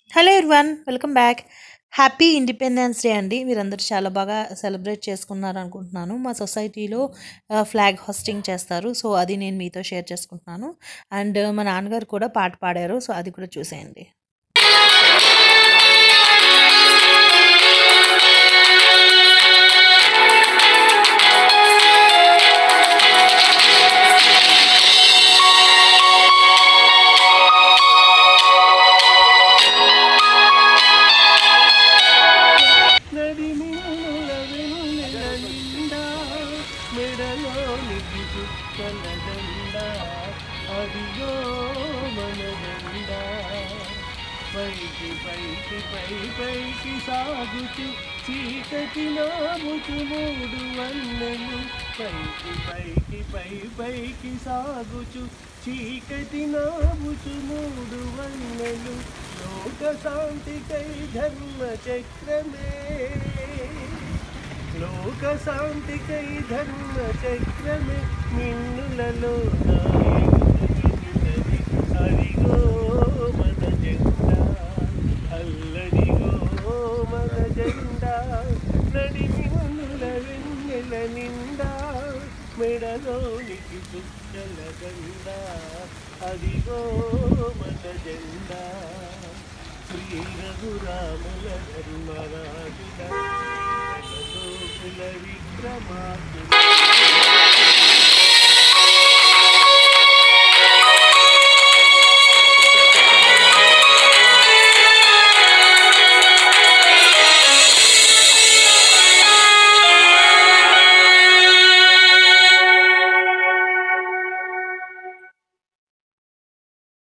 hello everyone welcome back happy independence day అండి మీరందరూ చాలా బాగా సెలబ్రేట్ చేసుకున్నారు అనుకుంటున్నాను మా సొసైటీలో ఫ్లాగ్ హోస్టింగ్ చేస్తారు సో అది నేను మీతో షేర్ చేసుకుంటున్నాను అండ్ మా నాన్నగారు కూడా పాట పాడారు సో అది కూడా చూసేయండి నడిమినుల వెన్నెల నిండా మెడలోనికి చుక్కల దండ అదిగో మన దండ పైకి పైకి పై పైకి సాగుతూ చీకటి నాముకు మూడు వన్నెలు పైకి పైకి పై పైకి సాగుచు చీకటి నాముచు మూడు వన్నెలు లోక శాంతికై ధర్మ చక్రమే లోక శాంతికై ధర్మ చక్రమే మిన్నులలో నాయకుడి అదిగో మన జెండా అల్లడిగో మన జెండా నడిమి మనుల వెన్నెల నిండా మెడలోనికి చుక్కల గండ అదిగో మన జెండా శ్రీ రఘురాముల ధర్మరాజుల విక్రమార్జున